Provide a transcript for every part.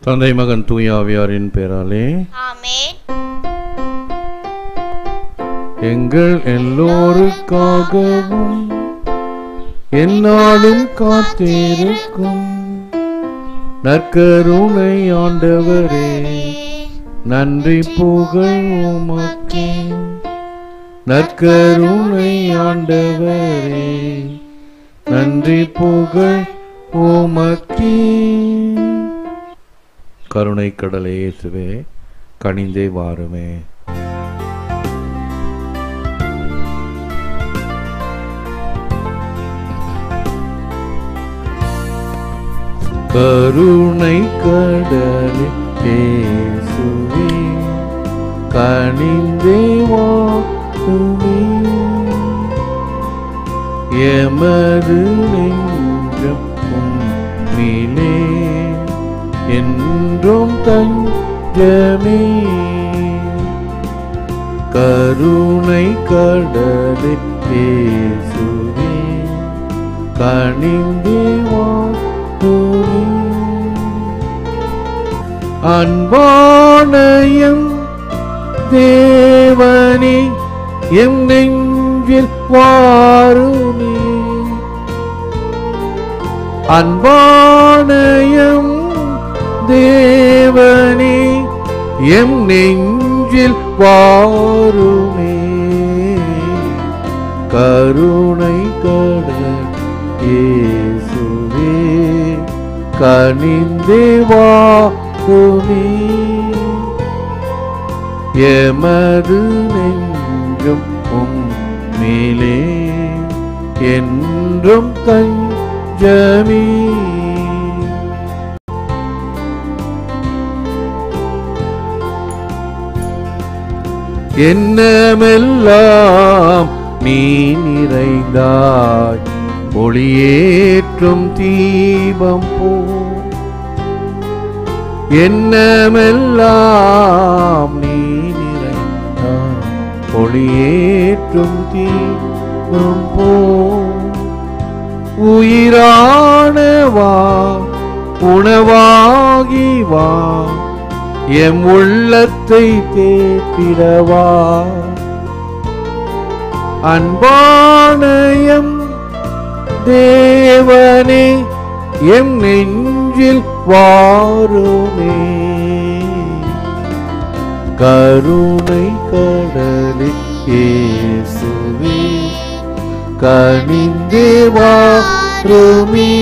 தந்தை மகன் தூயாவியாரின் பேராலே ஆமென் எங்கள் எல்லோருக்காகவும் என்னாலும் காத்திருக்கும் நற்கருணை ஆண்டவரே நன்றி புகழ் உமக்கே நற்கருணை ஆண்டவரே நன்றி புகழ் உமக்கே கருணை கடலே இயேசுவே கனிந்தே வாருமே கருணை கடலே இயேசுவே கனிந்தே வாருமே எமது நெஞ்சம் உம்மிலே என்றும் தஞ்சமே கருணை கடலே இயேசுவே கனிந்தே வாருமே அன்பானயம் தேவனே எம் நெஞ்சில் வாருமே அன்பானயம் தேவனே எம் நெஞ்சில் வாருமே கருணை கடல் இயேசுவே கனிந்தே வாருமே எமது நெஞ்சும் உம் மேலே என்றும் தஞ்சமே என்னமெல்லாம் நீ நிறைந்தாய் ஒளியேற்றும் தீபம் போ என்னமெல்லாம் நீ நிறைந்தாய் ஒளியேற்றும் தீபம் போ உயிரானவா உணவாகி வா எம் உள்ளத்தை தேற்றிடவா அன்பானயம் தேவனே எம் நெஞ்சில் வாருமே கருணை கடலே இயேசுவே கனிந்தே வாருமே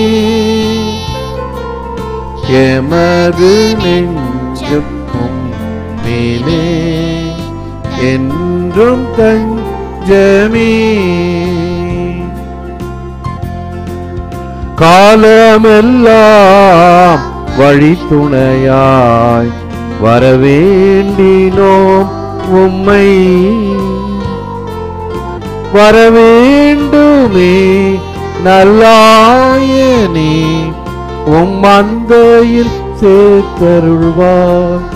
எமது நெஞ்சம் மேலே என்றும் தஞ்சமே காலமெல்லாம் வழித்துணையாய் வரவேண்டினோம் உம்மை வரவேண்டுமே நல்லாயனே உம் மந்தையில் சேர்த்தருள்வார்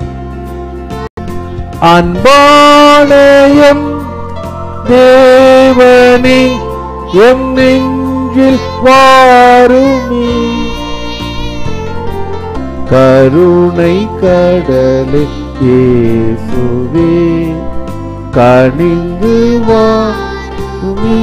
அன்பானயம் தேவனே எம் நெஞ்சில் வாருமே கருணை கடலே இயேசுவே கனிந்து வாருமே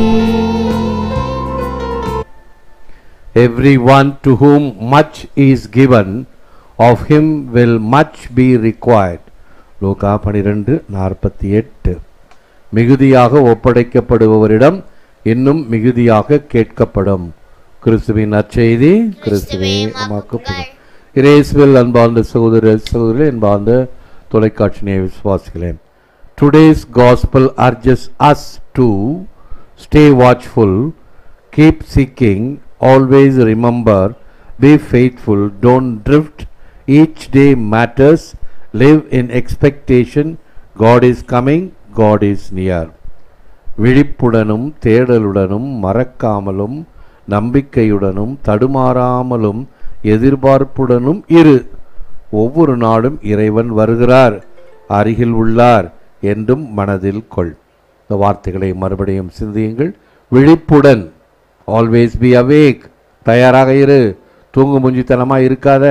Everyone to whom much is given, of him will much be required. லூகா பனிரெண்டு நாற்பத்தி எட்டு மிகுதியாக ஒப்படைக்கப்படுபவரிடம் இன்னும் மிகுதியாக கேட்கப்படும் கிறிஸ்துவின் நற்செய்தி கிறிஸ்துவே உமக்கு புகழ். இயேசுவில் அன்பார்ந்த சகோதர சகோதரி அன்பார்ந்த தொலைக்காட்சி நேய விசுவாசிகளே today's gospel urges us to stay watchful keep seeking always remember be faithful don't drift each day matters live in expectation god is coming god is near விழிப்புடனும் தேடலுடனும் மறக்காமலும் நம்பிக்கையுடனும் தடுமாறாமலும் எதிர்பார்ப்புடனும் இரு ஒவ்வொரு நாளும் இறைவன் வருகிறார் அருகில் உள்ளார் என்றும் மனதில் கொள் இந்த வார்த்தைகளை மறுபடியும் சிந்தியுங்கள் விழிப்புடன் ஆல்வேஸ் பி அவேக் தயாராக இரு தூங்கு முஞ்சித்தனமாக இருக்காத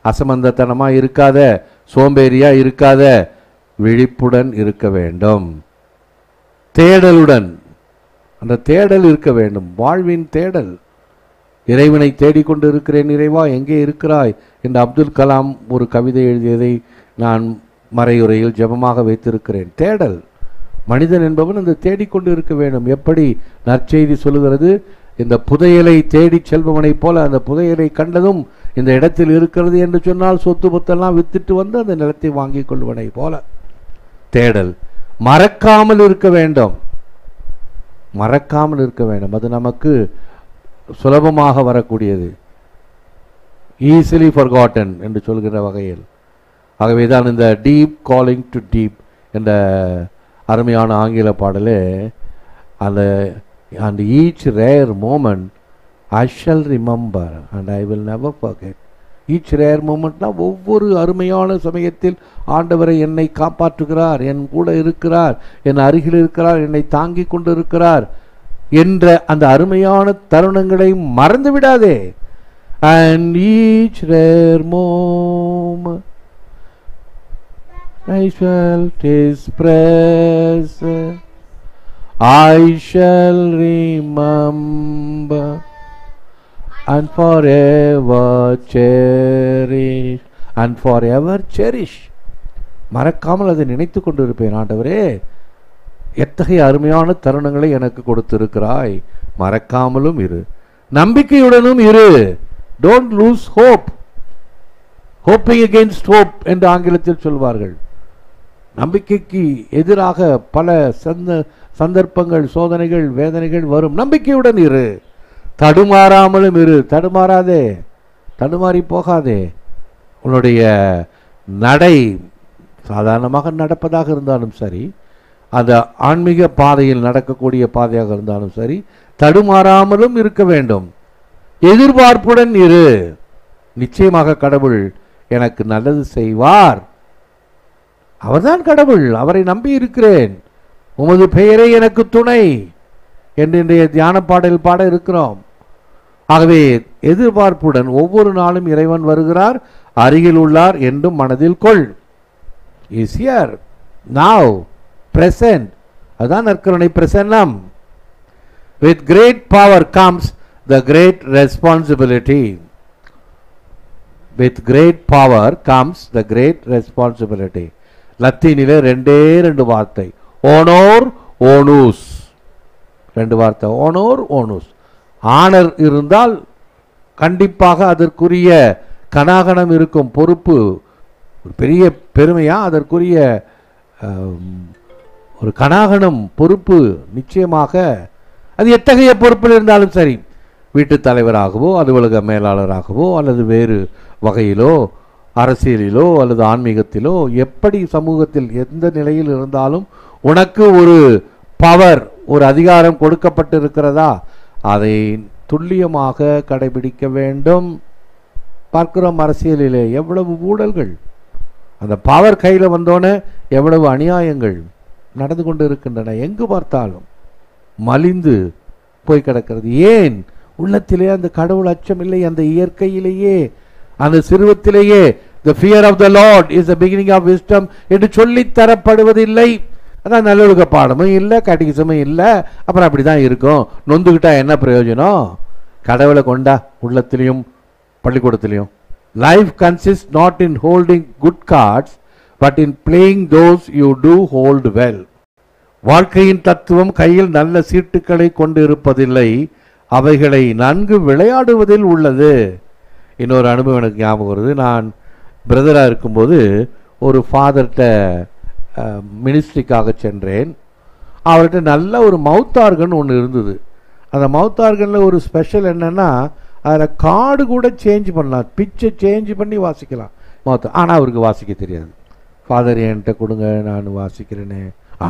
அசமந்தத்தனமா இருக்காத சோம்பேறியா இருக்காத விழிப்புடன் இருக்க வேண்டும் தேடலுடன் அந்த தேடல் இருக்க வேண்டும் வாழ்வின் தேடல் இறைவனை தேடிக்கொண்டு இருக்கிறேன் இறைவா எங்கே இருக்கிறாய் என்று அப்துல் கலாம் ஒரு கவிதை எழுதியதை நான் மறையுறையில் ஜெபமாக வைத்திருக்கிறேன் தேடல் மனிதன் என்பவன் அந்த தேடிக்கொண்டு இருக்க வேண்டும் எப்படி நற்செய்தி சொல்லுகிறது இந்த புதையலை தேடிச் செல்பவனைப் போல அந்த புதையலை கண்டதும் இந்த இடத்தில் இருக்கிறது என்று சொன்னால் சொத்து பொத்தெல்லாம் வித்துட்டு வந்து அந்த நிலத்தை வாங்கிக் கொள்வனைப் போல தேடல் மறக்காமல் இருக்க வேண்டும் மறக்காமல் இருக்க வேண்டும் அது நமக்கு சுலபமாக வரக்கூடியது ஈஸிலி forgotten என்று சொல்கிற வகையில் ஆகவே தான் இந்த டீப் காலிங் டு டீப் என்ற அருமையான ஆங்கில பாடலே அந்த and each rare moment I shall remember and I will never forget each rare மூமெண்ட்னா ஒவ்வொரு அருமையான சமயத்தில் ஆண்டவரை என்னை காப்பாற்றுகிறார் என் கூட இருக்கிறார் என் அருகில் இருக்கிறார் என்னை தாங்கிக் கொண்டு இருக்கிறார் என்ற அந்த அருமையான தருணங்களை மறந்து விடாதே and each rare mom I felt his presence. I shall remember and forever cherish and forever cherish மறக்காமல் அதை நினைத்து கொண்டிருப்பேன் ஆண்டவரே எத்தகைய அருமையான தருணங்களை எனக்கு கொடுத்திருக்கிறாய் மறக்காமலும் இரு நம்பிக்கையுடனும் இரு don't lose hope hoping against hope என்று ஆங்கிலத்தில் சொல்வார்கள் நம்பிக்கைக்கு எதிராக பல சந்த சந்தர்ப்பங்கள் சோதனைகள் வேதனைகள் வரும் நம்பிக்கையுடன் இரு தடுமாறாமலும் இரு தடுமாறாதே தடுமாறி போகாதே உன்னுடைய நடை சாதாரணமாக நடப்பதாக இருந்தாலும் சரி அந்த ஆன்மீக பாதையில் நடக்கக்கூடிய பாதையாக இருந்தாலும் சரி தடுமாறாமலும் இருக்க வேண்டும் எதிர்பார்ப்புடன் இரு நிச்சயமாக கடவுள் எனக்கு நல்லது செய்வார் அவர்தான் கடவுள் அவரை நம்பி இருக்கிறேன் உமது பெயரே எனக்கு துணை என்று இன்றைய தியான பாடல் பாட இருக்கிறோம் ஆகவே எதிர்பார்ப்புடன் ஒவ்வொரு நாளும் இறைவன் வருகிறார் அருகில் உள்ளார் என்றும் மனதில் கொள் இஸ் ஹியர் நாவ் பிரசன்ட் அதுதான் நற்கருணை பிரசன்னம் with great power comes the great responsibility with great power comes the great responsibility லத்தீனிலே ரெண்டே ரெண்டு வார்த்தை ஓனோர் ஓனூஸ் ரெண்டு வார்த்தை ஓனோர் ஓனூஸ் ஆனர் இருந்தால் கண்டிப்பாக அதற்குரிய கனாகனம் இருக்கும் பொறுப்பு ஒரு பெரிய பெருமையா அதற்குரிய ஆம், ஒரு கனாகனம் பொறுப்பு நிச்சயமாக அது எத்தகைய பொறுப்பில் இருந்தாலும் சரி வீட்டுத் தலைவராகவோ அலுவலக மேலாளராகவோ அல்லது வேறு வகையிலோ அரசியலிலோ அல்லது ஆன்மீகத்திலோ எப்படி சமூகத்தில் எந்த நிலையில் இருந்தாலும் உனக்கு ஒரு பவர் ஒரு அதிகாரம் கொடுக்கப்பட்டிருக்கிறதா அதை துல்லியமாக கடைபிடிக்க வேண்டும் பார்க்கிறோம் அரசியலிலே எவ்வளவு ஊழல்கள் அந்த பவர் கையில் வந்தோன்னே எவ்வளவு அநியாயங்கள் நடந்து கொண்டு இருக்கின்றன எங்கு பார்த்தாலும் மலிந்து போய் கிடக்கிறது ஏன் உள்ளத்திலே அந்த கடவுள் அச்சம் இல்லை அந்த இயற்கையிலேயே அந்த சிறுவத்திலேயே the fear of the lord is the beginning of wisdom என்று சொல்லித் தரப்படுவதில்லை அதான் நல்லொழுக்க பாடமும் இல்லை கட்டிகிசமும் இல்லை அப்புறம் அப்படி தான் இருக்கும் நொந்துக்கிட்டா என்ன பிரயோஜனம் கடவுளை கொண்டா உள்ளத்திலையும் பள்ளிக்கூடத்திலையும் life consist not in holding good cards but in playing those you do hold well வாழ்க்கையின் தத்துவம் கையில் நல்ல சீட்டுக்களை கொண்டு இருப்பதில்லை அவைகளை நன்கு விளையாடுவதில் உள்ளது இன்னொரு அனுபவம் எனக்கு ஞாபகம் வருது நான் பிரதராக இருக்கும்போது ஒரு ஃபாதர்கிட்ட மினிஸ்ட்ரிக்காக சென்றேன் அவர்கிட்ட நல்ல ஒரு மவுத் ஆர்கன் ஒன்று இருந்தது அந்த மவுத் ஆர்கனில் ஒரு ஸ்பெஷல் என்னென்னா அதில் கார்டு கூட சேஞ்ச் பண்ணலாம் பிச்சை சேஞ்ச் பண்ணி வாசிக்கலாம் மவுத் ஆனால் அவருக்கு வாசிக்க தெரியாது ஃபாதர் என்கிட்ட கொடுங்க நான் வாசிக்கிறேனே ஆ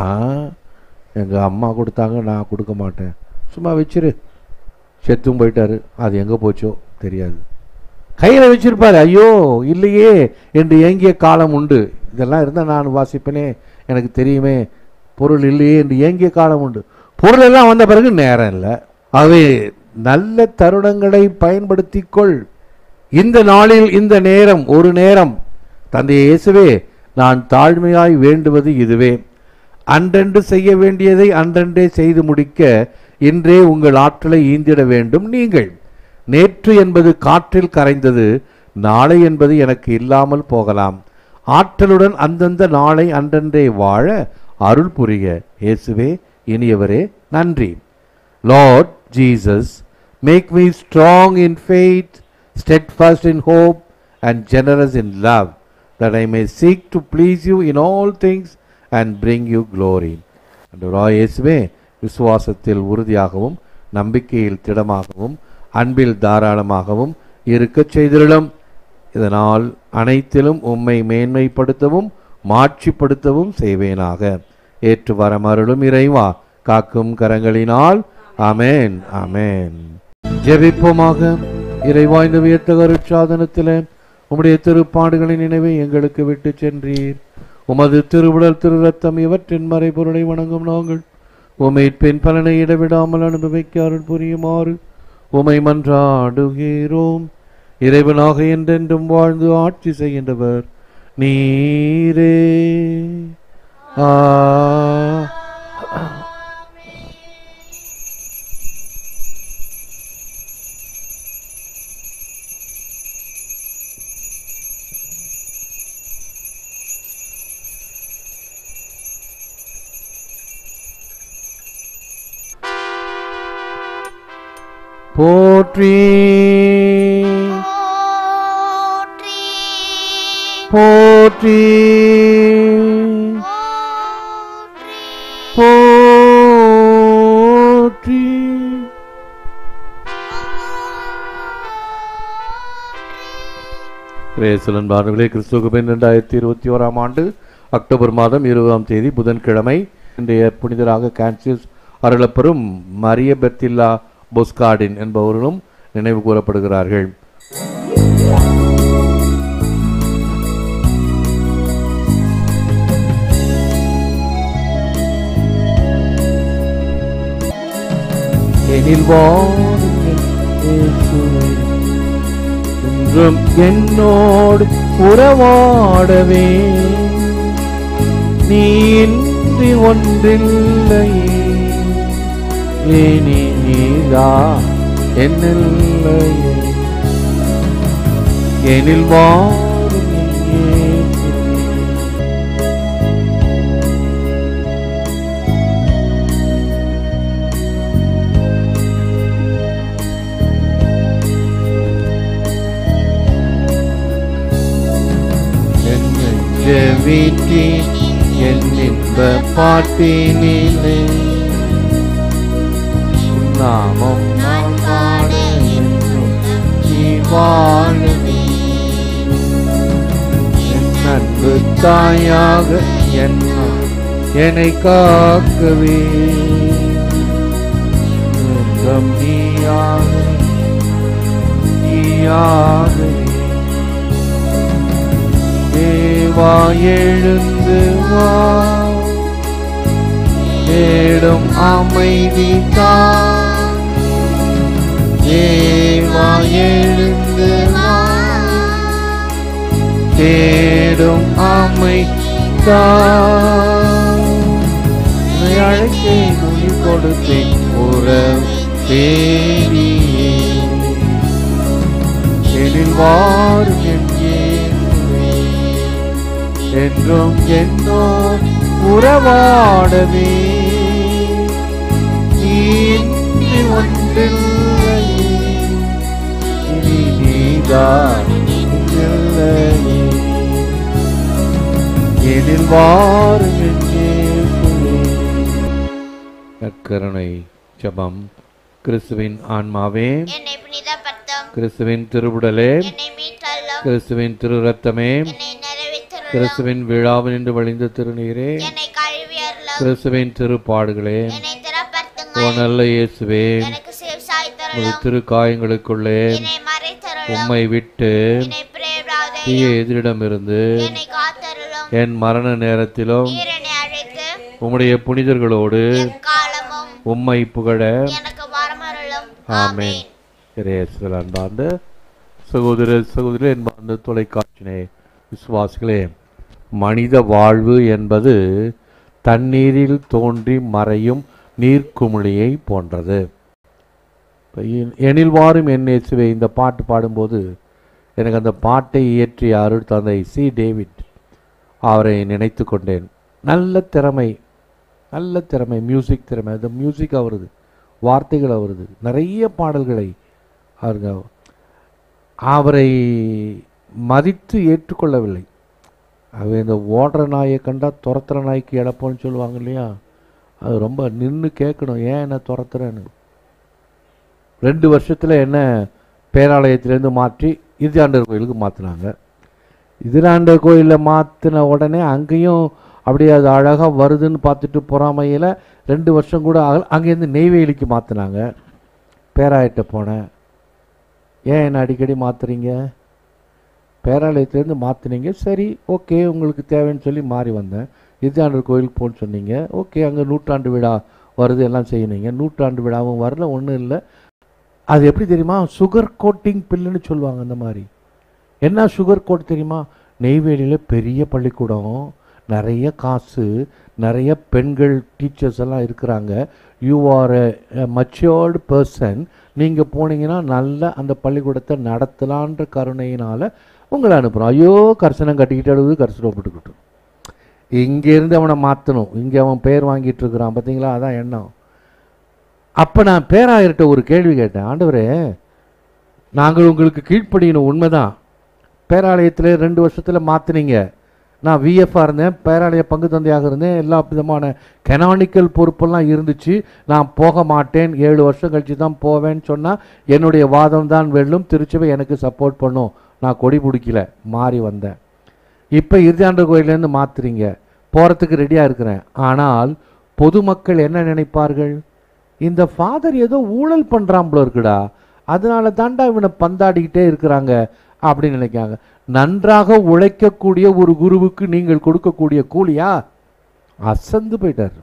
எங்கள் அம்மா கொடுத்தாங்க நான் கொடுக்க மாட்டேன் சும்மா வச்சிரு செத்தும் போயிட்டாரு அது எங்கே போச்சோ தெரியாது கையில் வச்சிருப்பாரு ஐயோ இல்லையே என்று ஏங்கிய காலம் உண்டு இதெல்லாம் இருந்தால் நான் வாசிப்பேனே எனக்கு தெரியுமே பொருள் இல்லையே என்று ஏங்கிய காலம் உண்டு பொருள் எல்லாம் வந்த பிறகு நேரம் இல்லை ஆகவே நல்ல தருணங்களை பயன்படுத்திக் கொள் இந்த நாளில் இந்த நேரம் ஒரு நேரம் தந்தை இயேசுவே நான் தாழ்மையாய் வேண்டுவது இதுவே அன்றன்று செய்ய வேண்டியதை அன்றன்றே செய்து முடிக்க இன்றே உங்கள் ஆற்றலை ஈந்திட வேண்டும் நீங்கள் நேற்று என்பது காற்றில் கரைந்தது நாளை என்பது எனக்கு இல்லாமல் போகலாம் ஆற்றலுடன் அந்தந்த நாளை அன்றன்றே வாழ அருள் புரிய இயேசுவே இனியவரே நன்றி Lord Jesus, make me strong in faith, steadfast in hope, and generous in love, that I may seek to please you in all things and bring you glory. ஆண்டவராய் இயேசுவே விசுவாசத்தில் உறுதியாகவும் நம்பிக்கையில் திடமாகவும் அன்பில் தாராளமாகவும் இருக்கச் செய்திருளும் இதனால் அனைத்திலும் உம்மை மேன்மைப்படுத்தவும் மாட்சிப்படுத்தவும் செய்வேனாக ஏற்று வரமருளும் இறைவா காக்கும் கரங்களினால் அமேன் அமேன் ஜெபிப்போமாக இறைவா இந்த வியத்தக அருட்சாதனத்திலே உம்முடைய திருப்பாடுகளின் நினைவை எங்களுக்கு விட்டு சென்றீர் உமது திருவுடல் திரு ரத்தம் இவற்றின் மறைபொருளை வணங்கும் நாங்கள் உமை பின் பலனை இடவிடாமல் அனுபவிக்க அருள் புரியுமாறு உமை மன்றாடுகிறோம் இறைவனாக என்றென்றும் வாழ்ந்து ஆட்சி செய்கின்றவர் நீரே ஆ போற்றி போற்றி போற்றி போற்றி கிரேசலன் பாடல்களே கிறிஸ்துவ பின் ரெண்டாயிரத்தி இருபத்தி ஓராம் ஆண்டு அக்டோபர் மாதம் இருபதாம் தேதி புதன்கிழமை இன்றைய புனிதராக கான்சியஸ் அருளப்பெறும் மரிய பெர்த்தில்லா பொஸ்கார்டின் என்பவர்களும் நினைவு கூறப்படுகிறார்கள் எனில் வாரும் இயேசுவே, என்றும் என்னோடு உறவாடவே நீ இன்றி ஒன்றில்லையே இனி நீதா என்னில்லையே எனில் வாரும் இயேசுவே. என்னெஞ்ச வீட்டில் என் இன்ப பாட்டினிலே உன் நாமம் நான் பாட என்றும் நீ வாழவே என் அன்பு தாயாக என் என்னை காக்கவே என்றும் நீயாக நீயாகவே தேவா எழுந்து வா தேடும் அமைதி தான் தேவா எழுந்து வா தேடும் அமைதி தான் உன்னை அழைத்தேன் உயிர் கொடுத்தேன் உறவு தேடியே எனில் வாரும் என் இயேசுவே. என்றும் என்னோ உறவாடவே நீ ஒன்றில்லையே இனி நீதான் இல்லையே எனில் வாரும் என் இயேசுவே. நற்கருணை ஜெபம் கிறிஸ்துவின் ஆன்மாவே என்னை புனிதப்படுத்தும் கிறிஸ்துவின் திருவுடலே என்னை மீட்டல்லும் கிறிஸ்துவின் திரு ரத்தமே என்னை நிறைவேற்றலும் கிறிஸ்துவின் விழாவில் நின்று வழிந்த திருநீரே என்னை கழுவியறலும் கிறிஸ்துவின் திருப்பாடுகளே என்னை ஓ திறப்படுத்துங்கள் நல்ல இயேசுவே எனக்கு உமது சிவசாய்த்தரலும் திரு காயங்களுக்குள்ளே என்னை மறைத்தரலும் உம்மை விட்டு என்னை பிரேராதே தீய எதிரிடமிருந்து என்னை காத்தருளும் என் மரண நேரத்திலும் நீர் என்னை அழைத்து உம்முடைய புனிதர்களோடு எக்காலமும் உம்மை புகழ எனக்கு வரமருளும் ஆமென் இறையேசுவில் அன்பார்ந்த சகோதர சகோதரி என்பார்ந்த தொலைக்காட்சினே விசுவாசிகளே மனித வாழ்வு என்பது தண்ணீரில் தோன்றி மறையும் நீர்க்குமிழியை போன்றது இப்ப எ- எனில் வாரும் என் இயேசுவே இந்த பாட்டு பாடும்போது எனக்கு அந்த பாட்டை இயற்றிய அருள் தந்தை சி டேவிட் அவரை நினைத்து கொண்டேன் நல்ல திறமை நல்ல திறமை மியூசிக் திறமை அந்த மியூசிக் அவருது வார்த்தைகள் அவருது நிறைய பாடல்களை அவருங்க அவரை மதித்து ஏற்றுக்கொள்ளவில்லை அவ இந்த ஓடுற நாயை கண்டா துரத்துற நாய்க்கு இழப்போன்னு சொல்லுவாங்க இல்லையா அது ரொம்ப நின்று கேட்கணும் ஏன் என்ன துரத்துறேன்னு ரெண்டு வருஷத்தில் என்ன பேராலயத்திலேருந்து மாற்றி இறுதியாண்டர் கோயிலுக்கு மாற்றினாங்க இதிராண்டர் கோயிலில் மாற்றின உடனே அங்கேயும் அப்படியே அது அழகாக வருதுன்னு பார்த்துட்டு பொறாமையில் ரெண்டு வருஷம் கூட ஆகல அங்கேருந்து நெய்வேலிக்கு மாற்றினாங்க பேராயிட்ட போனேன் ஏன் என்ன அடிக்கடி மாற்றுறீங்க பேராலயத்துலேருந்து மாற்றினீங்க சரி ஓகே உங்களுக்கு தேவைன்னு சொல்லி மாறி வந்தேன் இறுதியாண்டர் கோயிலுக்கு போன்னு சொன்னீங்க ஓகே அங்கே நூற்றாண்டு விழா வருது எல்லாம் செய்யணுங்க நூற்றாண்டு விழாவும் வரல ஒன்றும் இல்லை அது எப்படி தெரியுமா சுகர் கோட்டிங் பில்லுன்னு சொல்லுவாங்க அந்த மாதிரி என்ன சுகர் கோட் தெரியுமா நெய்வேலியில் பெரிய பள்ளிக்கூடம் நிறைய காசு நிறைய பெண்கள் டீச்சர்ஸ் எல்லாம் இருக்கிறாங்க you are a matured person நீங்கள் போனீங்கன்னா நல்ல அந்த பள்ளிக்கூடத்தை நடத்தலான்ற கருணையினால் உங்களை அனுப்புகிறோம் ஐயோ கரிசனம் கட்டிக்கிட்டு அழுது கரிசனம் போட்டுக்கிட்டோம் இங்கேருந்து அவனை மாற்றணும் இங்கே அவன் பேர் வாங்கிட்டு இருக்கிறான் பார்த்தீங்களா அதான் எண்ணம் அப்போ நான் பேராயர்கிட்ட ஒரு கேள்வி கேட்டேன் ஆண்டவரே நாங்கள் உங்களுக்கு கீழ்ப்படியணும் உண்மைதான் பேராலயத்தில் ரெண்டு வருஷத்தில் மாற்றினீங்க நான் விஎஃப்ஆ இருந்தேன் பேராலய பங்கு தந்தையாக இருந்தேன் எல்லா விதமான கெனானிக்கல் பொறுப்பெல்லாம் இருந்துச்சு நான் போக மாட்டேன் ஏழு வருஷம் கழிச்சு தான் போவேன்னு சொன்னால் என்னுடைய வாதம் தான் வெல்லும் திருச்சபை எனக்கு சப்போர்ட் பண்ணும் நான் கொடி பிடிக்கல மாறி வந்தேன் இப்போ இறுதியாண்டு கோயிலேருந்து மாத்துறீங்க போகிறதுக்கு ரெடியாக இருக்கிறேன் ஆனால் பொதுமக்கள் என்ன நினைப்பார்கள் இந்த ஃபாதர் ஏதோ ஊழல் பண்ணுறான் போல இருக்குடா அதனால தாண்டா இவனை பந்தாடிக்கிட்டே இருக்கிறாங்க அப்படின்னு நினைக்காங்க நன்றாக உழைக்கக்கூடிய ஒரு குருவுக்கு நீங்கள் கொடுக்கக்கூடிய கூலியா அசந்து போயிட்டார்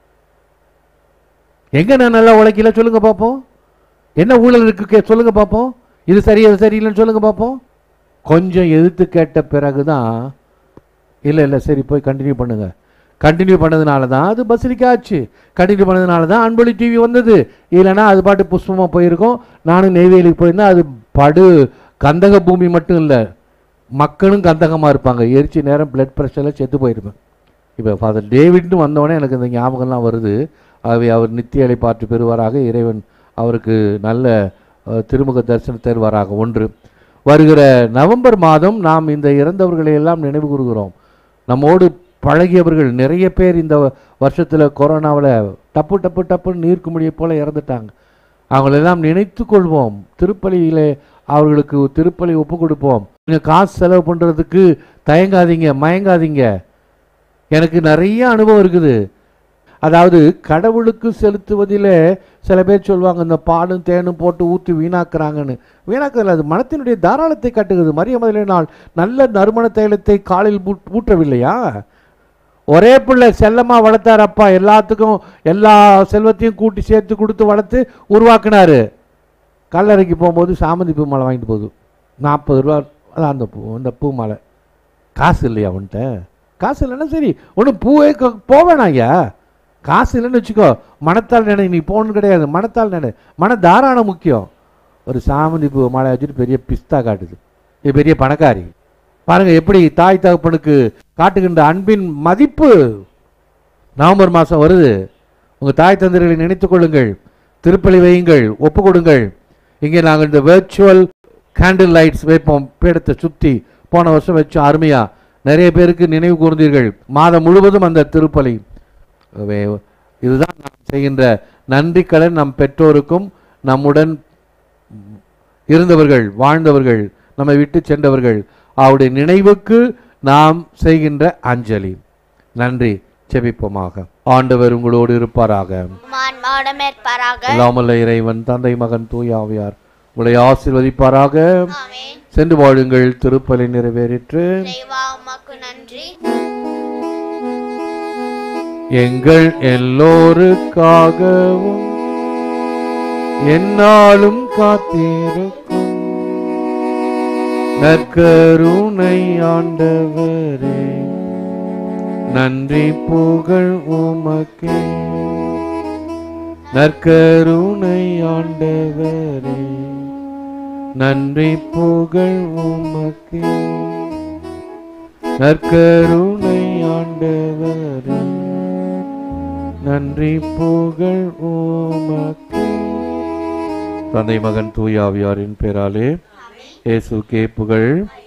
எங்க நான் நல்லா உழைக்கல சொல்லுங்க பார்ப்போம் என்ன ஊழல் இருக்கு கே- சொல்லுங்க பார்ப்போம் இது சரி அது சரியில்லைன்னு சொல்லுங்க பார்ப்போம் கொஞ்சம் எதிர்த்து கேட்ட பிறகுதான் இல்லை இல்லை சரி போய் கண்டினியூ பண்ணுங்க கண்டினியூ பண்ணதுனால தான் அது பஸ்லிக்கா ஆச்சு கண்டினியூ பண்ணதுனால தான் அன்பொழி டிவி வந்தது இல்லைன்னா அது பாட்டு புஷ்பமாக போயிருக்கோம் நானும் நெய்வேலிக்கு போயிருந்தேன் அது படு கந்தக பூமி மட்டும் இல்லை மக்களும் கந்தகமாக இருப்பாங்க எரிச்சி நேரம் பிளட் ப்ரெஷரில் செத்து போயிருப்பேன் இப்போ ஃபாதர் டேவிட்னு வந்தோடனே எனக்கு இந்த ஞாபகம்லாம் வருது ஆகவே அவர் நித்திய இலைப்பாற்று பெறுவாராக இறைவன் அவருக்கு நல்ல அஹ், திருமுக தரிசனம் தருவாராக ஒன்று வருகிற நவம்பர் மாதம் நாம் இந்த இறந்தவர்களை எல்லாம் நினைவு கூறுகிறோம் நம்மோடு பழகியவர்கள் நிறைய பேர் இந்த வருஷத்தில் கொரோனாவில் டப்பு டப்பு டப்புன்னு நீர்க்குமிழியை போல இறந்துட்டாங்க அவங்களெல்லாம் நினைத்து கொள்வோம் திருப்பலியிலே அவர்களுக்கு திருப்பலி ஒப்பு கொடுப்போம் நீங்கள் காசு செலவு பண்ணுறதுக்கு தயங்காதீங்க மயங்காதீங்க எனக்கு நிறைய அனுபவம் இருக்குது அதாவது கடவுளுக்கு செலுத்துவதிலே சில பேர் சொல்லுவாங்க இந்த பாலும் தேனும் போட்டு ஊற்றி வீணாக்குறாங்கன்னு வீணாக்குறதுல அது மனத்தினுடைய தாராளத்தை காட்டுகிறது மரிய முதலே நாள் நல்ல நறுமண தைலத்தை காலில் ஊட்- ஊற்றவில்லையா ஒரே பிள்ளை செல்லமாக வளர்த்தார் அப்பா எல்லாத்துக்கும் எல்லா செல்வத்தையும் கூட்டி சேர்த்து கொடுத்து வளர்த்து உருவாக்குனாரு கல்லறைக்கு போகும்போது சாமந்தி பூ மாலை வாங்கிட்டு போகுது நாற்பது ரூபா அதான் அந்த பூ அந்த பூ மாலை காசு இல்லையா அவன்கிட்ட காசு இல்லைன்னா சரி ஒன்றும் பூவே க- போவேணாம் ஐயா காசு இல்லைன்னு வச்சுக்கோ மனத்தால் நினை நீ போகணும் கிடையாது மனத்தால் நினை மன தாராளம் முக்கியம் ஒரு சாமந்தி பூ மாலை வச்சுட்டு பெரிய பிஸ்தா காட்டுது இது பெரிய பணக்காரி பாருங்க எப்படி தாய் தகப்பனுக்கு காட்டுகின்ற அன்பின் மதிப்பு நவம்பர் மாதம் வருது உங்கள் தாய் தந்தையர்களை நினைத்துக் கொள்ளுங்கள் திருப்பலி வையுங்கள் ஒப்பு கொடுங்கள் இங்கே நாங்கள் இந்த வெர்ச்சுவல் கேண்டில் லைட்ஸ் வைப்போம் பீடத்தை சுற்றி போன வருஷம் வச்சோம் அருமையாக நிறைய பேருக்கு நினைவு கூர்ந்தீர்கள் மாதம் முழுவதும் அந்த திருப்பலி ஆகவே இதுதான் நாம் செய்கின்ற நன்றி கடன் நம் பெற்றோருக்கும் நம்முடன் இருந்தவர்கள் வாழ்ந்தவர்கள் நம்மை விட்டு சென்றவர்கள் அவருடைய நினைவுக்கு நாம் செய்கின்ற அஞ்சலி நன்றி செபிப்போமாக ஆண்டவர் உங்களோடு இருப்பாராக மான் மாடமேற்பாராக இல்லாமல்ல இறைவன் தந்தை மகன் தூய ஆவியார் உங்களை ஆசீர்வதிப்பாராக ஆமென் சென்று வாழுங்கள் திருப்பலி நிறைவேறிற்று இறைவா உமக்கு நன்றி எங்கள் எல்லோருக்காகவும் என்னாலும் காத்திருக்கும் நற்கருணை ஆண்டவரே நன்றி புகழ் உமக்கே நற்கருணை ஆண்டவரே நன்றி புகழ் உமக்கே நற்கருணை ஆண்டவரே நன்றி புகழ் உமக்கே தந்தை மகன் தூயாவியாரின் பேராலே இயேசுக்கே புகழ்